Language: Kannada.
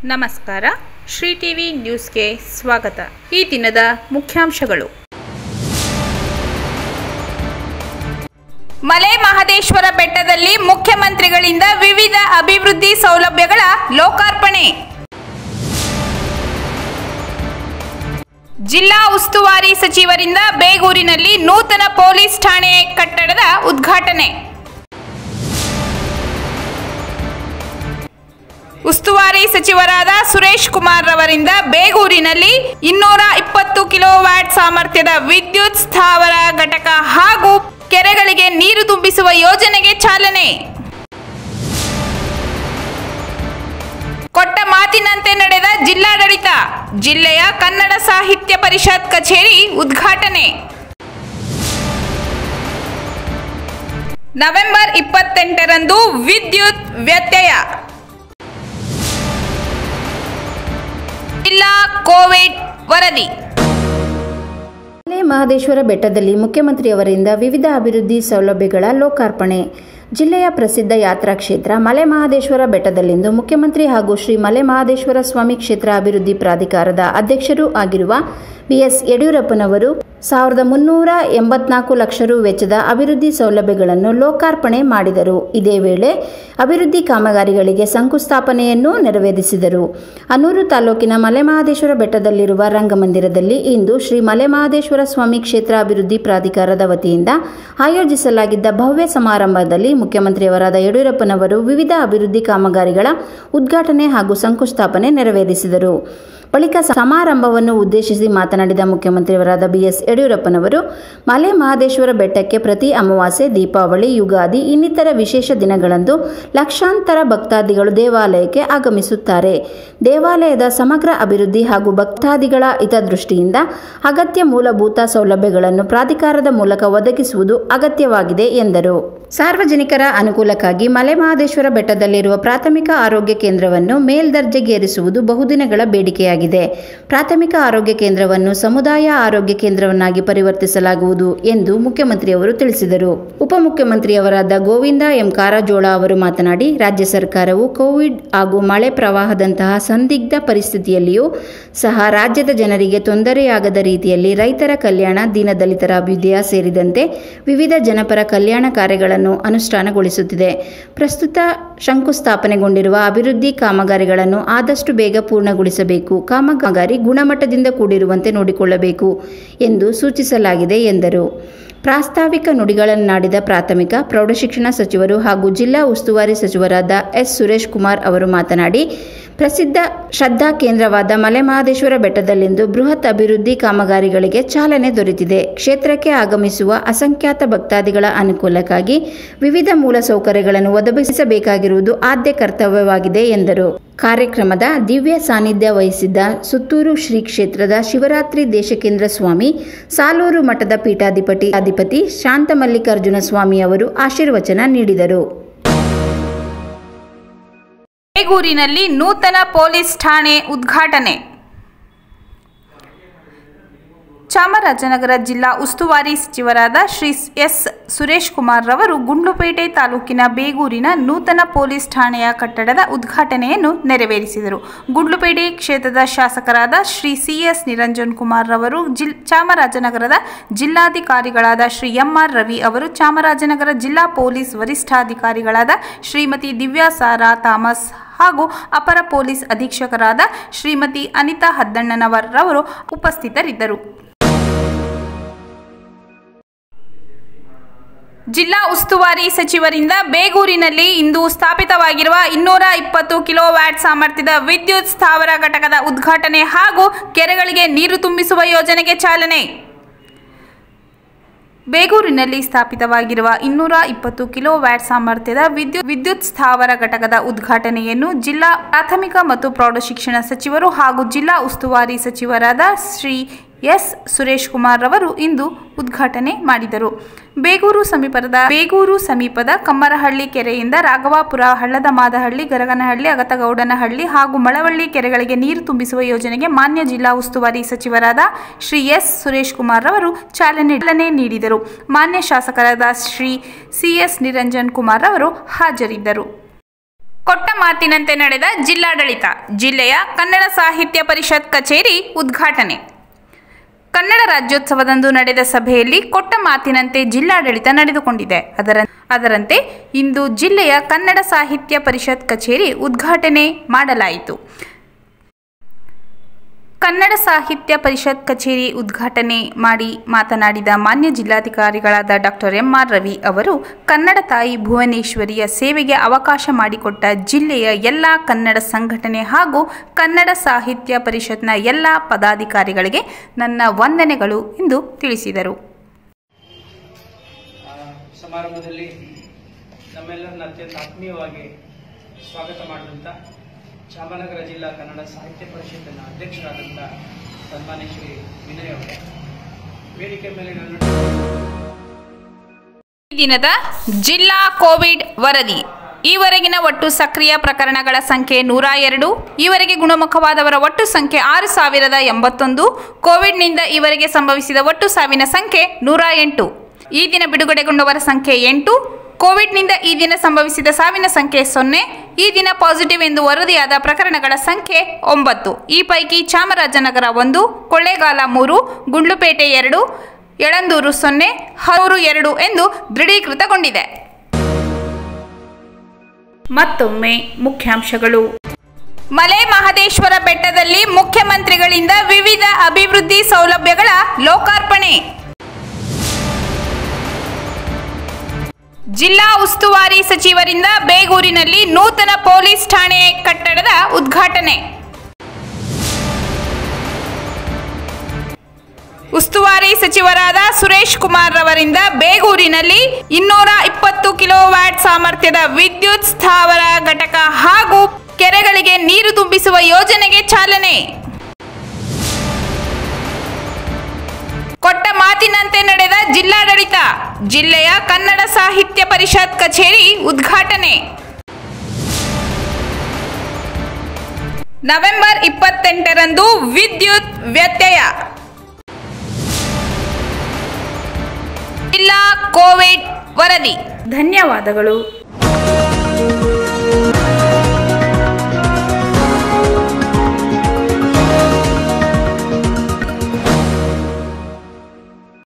ನಮಸ್ಕಾರ ಶ್ರೀ ಟಿವಿ ನ್ಯೂಸ್ಗೆ ಸ್ವಾಗತ ಈ ದಿನದ ಮುಖ್ಯಾಂಶಗಳು ಮಲೆ ಮಹದೇಶ್ವರ ಬೆಟ್ಟದಲ್ಲಿ ಮುಖ್ಯಮಂತ್ರಿಗಳಿಂದ ವಿವಿಧ ಅಭಿವೃದ್ಧಿ ಸೌಲಭ್ಯಗಳ ಲೋಕಾರ್ಪಣೆ ಜಿಲ್ಲಾ ಉಸ್ತುವಾರಿ ಸಚಿವರಿಂದ ಬೇಗೂರಿನಲ್ಲಿ ನೂತನ ಪೊಲೀಸ್ ಠಾಣೆ ಕಟ್ಟಡದ ಉದ್ಘಾಟನೆ ಉಸ್ತುವಾರಿ ಸಚಿವರಾದ ಸುರೇಶ್ ಕುಮಾರ್ ರವರಿಂದ ಬೇಗೂರಿನಲ್ಲಿ ಇನ್ನೂರ ಇಪ್ಪತ್ತು ಕಿಲೋವ್ಯಾಟ್ ಸಾಮರ್ಥ್ಯದ ವಿದ್ಯುತ್ ಸ್ಥಾವರ ಘಟಕ ಹಾಗೂ ಕೆರೆಗಳಿಗೆ ನೀರು ತುಂಬಿಸುವ ಯೋಜನೆಗೆ ಚಾಲನೆ ಕೊಟ್ಟ ಮಾತಿನಂತೆ ನಡೆದ ಜಿಲ್ಲಾಡಳಿತ ಜಿಲ್ಲೆಯ ಕನ್ನಡ ಸಾಹಿತ್ಯ ಪರಿಷತ್ ಕಚೇರಿ ಉದ್ಘಾಟನೆ ನವೆಂಬರ್ ಇಪ್ಪತ್ತೆಂಟರಂದು ವಿದ್ಯುತ್ ವ್ಯತ್ಯಯ ಜಿಲ್ಲಾ ಕೋವಿಡ್ ವರದಿ ಮಲೆ ಮಹದೇಶ್ವರ ಬೆಟ್ಟದಲ್ಲಿ ಮುಖ್ಯಮಂತ್ರಿಯವರಿಂದ ವಿವಿಧ ಅಭಿವೃದ್ಧಿ ಸೌಲಭ್ಯಗಳ ಲೋಕಾರ್ಪಣೆ ಜಿಲ್ಲೆಯ ಪ್ರಸಿದ್ಧ ಯಾತ್ರಾ ಕ್ಷೇತ್ರ ಮಲೆ ಮಹದೇಶ್ವರ ಬೆಟ್ಟದಲ್ಲಿಂದು ಮುಖ್ಯಮಂತ್ರಿ ಹಾಗೂ ಶ್ರೀ ಮಲೆ ಮಹದೇಶ್ವರ ಸ್ವಾಮಿ ಕ್ಷೇತ್ರ ಅಭಿವೃದ್ಧಿ ಪ್ರಾಧಿಕಾರದ ಅಧ್ಯಕ್ಷರೂ ಆಗಿರುವ ಬಿಎಸ್ ಯಡಿಯೂರಪ್ಪನವರು ಸಾವಿರದ ಮುನ್ನೂರ ಎಂಬತ್ನಾಲ್ಕು ಲಕ್ಷ ರು ವೆಚ್ಚದ ಅಭಿವೃದ್ಧಿ ಸೌಲಭ್ಯಗಳನ್ನು ಲೋಕಾರ್ಪಣೆ ಮಾಡಿದರು ಇದೇ ವೇಳೆ ಅಭಿವೃದ್ಧಿ ಕಾಮಗಾರಿಗಳಿಗೆ ಶಂಕುಸ್ಥಾಪನೆಯನ್ನು ನೆರವೇರಿಸಿದರು ಅನೂರು ತಾಲೂಕಿನ ಮಲೆಮಹದೇಶ್ವರ ಬೆಟ್ಟದಲ್ಲಿರುವ ರಂಗಮಂದಿರದಲ್ಲಿ ಇಂದು ಶ್ರೀ ಮಲೆಮಹದೇಶ್ವರ ಸ್ವಾಮಿ ಕ್ಷೇತ್ರ ಅಭಿವೃದ್ಧಿ ಪ್ರಾಧಿಕಾರದ ವತಿಯಿಂದ ಆಯೋಜಿಸಲಾಗಿದ್ದ ಭವ್ಯ ಸಮಾರಂಭದಲ್ಲಿ ಮುಖ್ಯಮಂತ್ರಿಯವರಾದ ಯಡಿಯೂರಪ್ಪನವರು ವಿವಿಧ ಅಭಿವೃದ್ಧಿ ಕಾಮಗಾರಿಗಳ ಉದ್ಘಾಟನೆ ಹಾಗೂ ಶಂಕುಸ್ಥಾಪನೆ ನೆರವೇರಿಸಿದರು ಬಳಿಕ ಸಮಾರಂಭವನ್ನು ಉದ್ದೇಶಿಸಿ ಮಾತನಾಡಿದ ಮುಖ್ಯಮಂತ್ರಿಯವರಾದ ಬಿಎಸ್ ಯಡಿಯೂರಪ್ಪನವರು ಮಲೆ ಮಹದೇಶ್ವರ ಬೆಟ್ಟಕ್ಕೆ ಪ್ರತಿ ಅಮಾವಾಸ್ಯೆ ದೀಪಾವಳಿ ಯುಗಾದಿ ಇನ್ನಿತರ ವಿಶೇಷ ದಿನಗಳಂದು ಲಕ್ಷಾಂತರ ಭಕ್ತಾದಿಗಳು ದೇವಾಲಯಕ್ಕೆ ಆಗಮಿಸುತ್ತಾರೆ ದೇವಾಲಯದ ಸಮಗ್ರ ಅಭಿವೃದ್ಧಿ ಹಾಗೂ ಭಕ್ತಾದಿಗಳ ಹಿತದೃಷ್ಟಿಯಿಂದ ಅಗತ್ಯ ಮೂಲಭೂತ ಸೌಲಭ್ಯಗಳನ್ನು ಪ್ರಾಧಿಕಾರದ ಮೂಲಕ ಒದಗಿಸುವುದು ಅಗತ್ಯವಾಗಿದೆ ಎಂದರು ಸಾರ್ವಜನಿಕರ ಅನುಕೂಲಕ್ಕಾಗಿ ಮಲೆ ಮಹದೇಶ್ವರ ಬೆಟ್ಟದಲ್ಲಿರುವ ಪ್ರಾಥಮಿಕ ಆರೋಗ್ಯ ಕೇಂದ್ರವನ್ನು ಮೇಲ್ದರ್ಜೆಗೇರಿಸುವುದು ಬಹುದಿನಗಳ ಬೇಡಿಕೆಯಾಗಿದೆ ಪ್ರಾಥಮಿಕ ಆರೋಗ್ಯ ಕೇಂದ್ರವನ್ನು ಸಮುದಾಯ ಆರೋಗ್ಯ ಕೇಂದ್ರವನ್ನಾಗಿ ಪರಿವರ್ತಿಸಲಾಗುವುದು ಎಂದು ಮುಖ್ಯಮಂತ್ರಿಯವರು ತಿಳಿಸಿದರು ಉಪಮುಖ್ಯಮಂತ್ರಿಯವರಾದ ಗೋವಿಂದ ಎಂ ಕಾರಜೋಳ ಅವರು ಮಾತನಾಡಿ ರಾಜ್ಯ ಸರ್ಕಾರವು ಕೋವಿಡ್ ಹಾಗೂ ಮಳೆ ಪ್ರವಾಹದಂತಹ ಸಂದಿಗ್ಧ ಪರಿಸ್ಥಿತಿಯಲ್ಲಿಯೂ ಸಹ ರಾಜ್ಯದ ಜನರಿಗೆ ತೊಂದರೆಯಾಗದ ರೀತಿಯಲ್ಲಿ ರೈತರ ಕಲ್ಯಾಣ ದೀನದಲಿತರ ಅಭ್ಯುದಯ ಸೇರಿದಂತೆ ವಿವಿಧ ಜನಪರ ಕಲ್ಯಾಣ ಕಾರ್ಯಗಳನ್ನು ಅನುಷ್ಠಾನಗೊಳಿಸುತ್ತಿದೆ ಪ್ರಸ್ತುತ ಶಂಕುಸ್ಥಾಪನೆಗೊಂಡಿರುವ ಅಭಿವೃದ್ಧಿ ಕಾಮಗಾರಿಗಳನ್ನು ಆದಷ್ಟು ಬೇಗ ಪೂರ್ಣಗೊಳಿಸಬೇಕು ಕಾಮಗಾರಿ ಗುಣಮಟ್ಟದಿಂದ ಕೂಡಿರುವಂತೆ ನೋಡಿಕೊಳ್ಳಬೇಕು ಎಂದು ಸೂಚಿಸಲಾಗಿದೆ ಎಂದರು ಪ್ರಾಸ್ತಾವಿಕ ನುಡಿಗಳನ್ನಾಡಿದ ಪ್ರಾಥಮಿಕ ಪ್ರೌಢಶಿಕ್ಷಣ ಸಚಿವರು ಹಾಗೂ ಜಿಲ್ಲಾ ಉಸ್ತುವಾರಿ ಸಚಿವರಾದ ಎಸ್ ಸುರೇಶ್ ಕುಮಾರ್ ಅವರು ಮಾತನಾಡಿ ಪ್ರಸಿದ್ಧ ಶ್ರದ್ಧಾ ಕೇಂದ್ರವಾದ ಮಲೆಮಹದೇಶ್ವರ ಬೆಟ್ಟದಲ್ಲಿಂದು ಬೃಹತ್ ಅಭಿವೃದ್ಧಿ ಕಾಮಗಾರಿಗಳಿಗೆ ಚಾಲನೆ ದೊರೆತಿದೆ ಕ್ಷೇತ್ರಕ್ಕೆ ಆಗಮಿಸುವ ಅಸಂಖ್ಯಾತ ಭಕ್ತಾದಿಗಳ ಅನುಕೂಲಕ್ಕಾಗಿ ವಿವಿಧ ಮೂಲಸೌಕರ್ಯಗಳನ್ನು ಒದಗಿಸಬೇಕಾಗಿರುವುದು ಆದ್ಯ ಕರ್ತವ್ಯವಾಗಿದೆ ಎಂದರು ಕಾರ್ಯಕ್ರಮದ ದಿವ್ಯ ಸಾನ್ನಿಧ್ಯ ವಹಿಸಿದ್ದ ಸುತ್ತೂರು ಶ್ರೀ ಕ್ಷೇತ್ರದ ಶಿವರಾತ್ರಿ ದೇಶಕೇಂದ್ರ ಸ್ವಾಮಿ ಸಾಲೂರು ಮಠದ ಪೀಠಾಧಿಪತಿ ಅಧಿಪತಿ ಶಾಂತ ಮಲ್ಲಿಕಾರ್ಜುನ ಸ್ವಾಮಿ ಅವರು ಆಶೀರ್ವಚನ ನೀಡಿದರು ಬೇಗೂರಿನಲ್ಲಿ ನೂತನ ಪೊಲೀಸ್ ಠಾಣೆ ಉದ್ಘಾಟನೆ ಚಾಮರಾಜನಗರ ಜಿಲ್ಲಾ ಉಸ್ತುವಾರಿ ಸಚಿವರಾದ ಶ್ರೀ ಎಸ್ ಸುರೇಶ್ ಕುಮಾರ್ ರವರು ಗುಂಡ್ಲುಪೇಟೆ ತಾಲೂಕಿನ ಬೇಗೂರಿನ ನೂತನ ಪೊಲೀಸ್ ಠಾಣೆಯ ಕಟ್ಟಡದ ಉದ್ಘಾಟನೆಯನ್ನು ನೆರವೇರಿಸಿದರು ಗುಂಡ್ಲುಪೇಟೆ ಕ್ಷೇತ್ರದ ಶಾಸಕರಾದ ಶ್ರೀ ಸಿ ಎಸ್ ನಿರಂಜನ್ ಕುಮಾರ್ ರವರು ಜಿಲ್ ಚಾಮರಾಜನಗರದ ಜಿಲ್ಲಾಧಿಕಾರಿಗಳಾದ ಶ್ರೀ ಎಂಆರ್ ರವಿ ಅವರು ಚಾಮರಾಜನಗರ ಜಿಲ್ಲಾ ಪೊಲೀಸ್ ವರಿಷ್ಠಾಧಿಕಾರಿಗಳಾದ ಶ್ರೀಮತಿ ದಿವ್ಯಾ ಸಾರಾ ಥಾಮಸ್ ಹಾಗೂ ಅಪರ ಪೊಲೀಸ್ ಅಧೀಕ್ಷಕರಾದ ಶ್ರೀಮತಿ ಅನಿತಾ ಹದ್ದಣ್ಣನವರ್ ರವರು ಉಪಸ್ಥಿತರಿದ್ದರು ಜಿಲ್ಲಾ ಉಸ್ತುವಾರಿ ಸಚಿವರಿಂದ ಬೇಗೂರಿನಲ್ಲಿ ಇಂದು ಸ್ಥಾಪಿತವಾಗಿರುವ ಇನ್ನೂರ ಇಪ್ಪತ್ತು ಕಿಲೋವ್ಯಾಟ್ ಸಾಮರ್ಥ್ಯದ ವಿದ್ಯುತ್ ಸ್ಥಾವರ ಘಟಕದ ಉದ್ಘಾಟನೆ ಹಾಗೂ ಕೆರೆಗಳಿಗೆ ನೀರು ತುಂಬಿಸುವ ಯೋಜನೆಗೆ ಚಾಲನೆ ಬೇಗೂರಿನಲ್ಲಿ ಸ್ಥಾಪಿತವಾಗಿರುವ ಇನ್ನೂರ ಇಪ್ಪತ್ತು ಕಿಲೋ ವ್ಯಾಟ್ ಸಾಮರ್ಥ್ಯದ ವಿದ್ಯುತ್ ವಿದ್ಯುತ್ ಸ್ಥಾವರ ಘಟಕದ ಉದ್ಘಾಟನೆಯನ್ನು ಜಿಲ್ಲಾ ಪ್ರಾಥಮಿಕ ಮತ್ತು ಪ್ರೌಢಶಿಕ್ಷಣ ಸಚಿವರು ಹಾಗೂ ಜಿಲ್ಲಾ ಉಸ್ತುವಾರಿ ಸಚಿವರಾದ ಶ್ರೀ ಎಸ್ ಸುರೇಶ್ ಕುಮಾರ್ ರವರು ಇಂದು ಉದ್ಘಾಟನೆ ಮಾಡಿದರು ಬೇಗೂರು ಸಮೀಪದ ಬೇಗೂರು ಸಮೀಪದ ಕಮ್ಮರಹಳ್ಳಿ ಕೆರೆಯಿಂದ ರಾಘವಾಪುರ ಹಳ್ಳದ ಮಾದಹಳ್ಳಿ ಗರಗನಹಳ್ಳಿ ಅಗತಗೌಡನಹಳ್ಳಿ ಹಾಗೂ ಮಳವಳ್ಳಿ ಕೆರೆಗಳಿಗೆ ನೀರು ತುಂಬಿಸುವ ಯೋಜನೆಗೆ ಮಾನ್ಯ ಜಿಲ್ಲಾ ಉಸ್ತುವಾರಿ ಸಚಿವರಾದ ಶ್ರೀ ಎಸ್ ಸುರೇಶ್ ಕುಮಾರ್ ರವರು ಚಾಲನೆ ಚಾಲನೆ ನೀಡಿದರು ಮಾನ್ಯ ಶಾಸಕರಾದ ಶ್ರೀ ಸಿ ಎಸ್ ನಿರಂಜನ್ ಕುಮಾರ್ ಅವರು ಹಾಜರಿದ್ದರು ಕೊಟ್ಟ ಮಾತಿನಂತೆ ನಡೆದ ಜಿಲ್ಲಾಡಳಿತ ಜಿಲ್ಲೆಯ ಕನ್ನಡ ಸಾಹಿತ್ಯ ಪರಿಷತ್ ಕಚೇರಿ ಉದ್ಘಾಟನೆ ಕನ್ನಡ ರಾಜ್ಯೋತ್ಸವದಂದು ನಡೆದ ಸಭೆಯಲ್ಲಿ ಕೊಟ್ಟ ಮಾತಿನಂತೆ ಜಿಲ್ಲಾಡಳಿತ ನಡೆದುಕೊಂಡಿದೆ ಅದರ ಅದರಂತೆ ಇಂದು ಜಿಲ್ಲೆಯ ಕನ್ನಡ ಸಾಹಿತ್ಯ ಪರಿಷತ್ ಕಚೇರಿ ಉದ್ಘಾಟನೆ ಮಾಡಲಾಯಿತು ಕನ್ನಡ ಸಾಹಿತ್ಯ ಪರಿಷತ್ ಕಚೇರಿ ಉದ್ಘಾಟನೆ ಮಾಡಿ ಮಾತನಾಡಿದ ಮಾನ್ಯ ಜಿಲ್ಲಾಧಿಕಾರಿಗಳಾದ ಡಾಕ್ಟರ್ ಎಂಆರ್ ರವಿ ಅವರು ಕನ್ನಡ ತಾಯಿ ಭುವನೇಶ್ವರಿಯ ಸೇವೆಗೆ ಅವಕಾಶ ಮಾಡಿಕೊಟ್ಟ ಜಿಲ್ಲೆಯ ಎಲ್ಲ ಕನ್ನಡ ಸಂಘಟನೆ ಹಾಗೂ ಕನ್ನಡ ಸಾಹಿತ್ಯ ಪರಿಷತ್ನ ಎಲ್ಲ ಪದಾಧಿಕಾರಿಗಳಿಗೆ ನನ್ನ ವಂದನೆಗಳು ಎಂದು ತಿಳಿಸಿದರು ಆ ಸಮಾರಂಭದಲ್ಲಿ ನಮ್ಮೆಲ್ಲರನ್ನ ಅತ್ಯಂತ ಆತ್ಮೀಯವಾಗಿ ಸ್ವಾಗತ ಮಾಡಿದಂಥ ಚಾಮರಾಜನಗರ ಜಿಲ್ಲಾ ಕನ್ನಡ ಸಾಹಿತ್ಯ ಪರಿಷತ್ತಿನ ಅಧ್ಯಕ್ಷರಾದಂಥ ಸನ್ಮಾನ್ಯ ಶ್ರೀ ವಿನಯ್ ಅವರೇ ವೇದಿಕೆ ಮೇಲೆ ನನ್ನ ಈ ದಿನದ ಜಿಲ್ಲಾ ಕೋವಿಡ್ ವರದಿ ಈವರೆಗಿನ ಒಟ್ಟು ಸಕ್ರಿಯ ಪ್ರಕರಣಗಳ ಸಂಖ್ಯೆ ನೂರ ಎರಡು ಈವರೆಗೆ ಗುಣಮುಖವಾದವರ ಒಟ್ಟು ಸಂಖ್ಯೆ ಆರು ಸಾವಿರದ ಎಂಬತ್ತೊಂದು ಕೋವಿಡ್ನಿಂದ ಈವರೆಗೆ ಸಂಭವಿಸಿದ ಒಟ್ಟು ಸಾವಿನ ಸಂಖ್ಯೆ ನೂರ ಎಂಟು ಈ ದಿನ ಬಿಡುಗಡೆಗೊಂಡವರ ಸಂಖ್ಯೆ ಎಂಟು ಕೋವಿಡ್ನಿಂದ ಈ ದಿನ ಸಂಭವಿಸಿದ ಸಾವಿನ ಸಂಖ್ಯೆ ಸೊನ್ನೆ ಈ ದಿನ ಪಾಸಿಟಿವ್ ಎಂದು ವರದಿಯಾದ ಪ್ರಕರಣಗಳ ಸಂಖ್ಯೆ ಒಂಬತ್ತು ಈ ಪೈಕಿ ಚಾಮರಾಜನಗರ ಒಂದು ಕೊಳ್ಳೇಗಾಲ ಮೂರು ಗುಂಡ್ಲುಪೇಟೆ ಎರಡು ಯಳಂದೂರು ಸೊನ್ನೆ ಹರೂರು ಎರಡು ಎಂದು ದೃಢೀಕೃತಗೊಂಡಿದೆ ಮತ್ತೊಮ್ಮೆ ಮುಖ್ಯಾಂಶಗಳು ಮಲೆ ಮಹದೇಶ್ವರ ಬೆಟ್ಟದಲ್ಲಿ ಮುಖ್ಯಮಂತ್ರಿಗಳಿಂದ ವಿವಿಧ ಅಭಿವೃದ್ಧಿ ಸೌಲಭ್ಯಗಳ ಲೋಕಾರ್ಪಣೆ ಜಿಲ್ಲಾ ಉಸ್ತುವಾರಿ ಸಚಿವರಿಂದ ಬೇಗೂರಿನಲ್ಲಿ ನೂತನ ಪೊಲೀಸ್ ಠಾಣೆ ಕಟ್ಟಡದ ಉದ್ಘಾಟನೆ ಉಸ್ತುವಾರಿ ಸಚಿವರಾದ ಸುರೇಶ್ ಕುಮಾರ್ ರವರಿಂದ ಬೇಗೂರಿನಲ್ಲಿ ಇನ್ನೂರ ಇಪ್ಪತ್ತು ಕಿಲೋವ್ಯಾಟ್ ಸಾಮರ್ಥ್ಯದ ವಿದ್ಯುತ್ ಸ್ಥಾವರ ಘಟಕ ಹಾಗೂ ಕೆರೆಗಳಿಗೆ ನೀರು ತುಂಬಿಸುವ ಯೋಜನೆಗೆ ಚಾಲನೆ ಕೊಟ್ಟ ಮಾತಿನಂತೆ ನಡೆದ ಜಿಲ್ಲಾಡಳಿತ ಜಿಲ್ಲೆಯ ಕನ್ನಡ ಸಾಹಿತ್ಯ ಪರಿಷತ್ ಕಚೇರಿ ಉದ್ಘಾಟನೆ ನವೆಂಬರ್ ಇಪ್ಪತ್ತೆಂಟರಂದು ವಿದ್ಯುತ್ ವ್ಯತ್ಯಯ ಜಿಲ್ಲಾ ಕೋವಿಡ್ ವರದಿ ಧನ್ಯವಾದಗಳು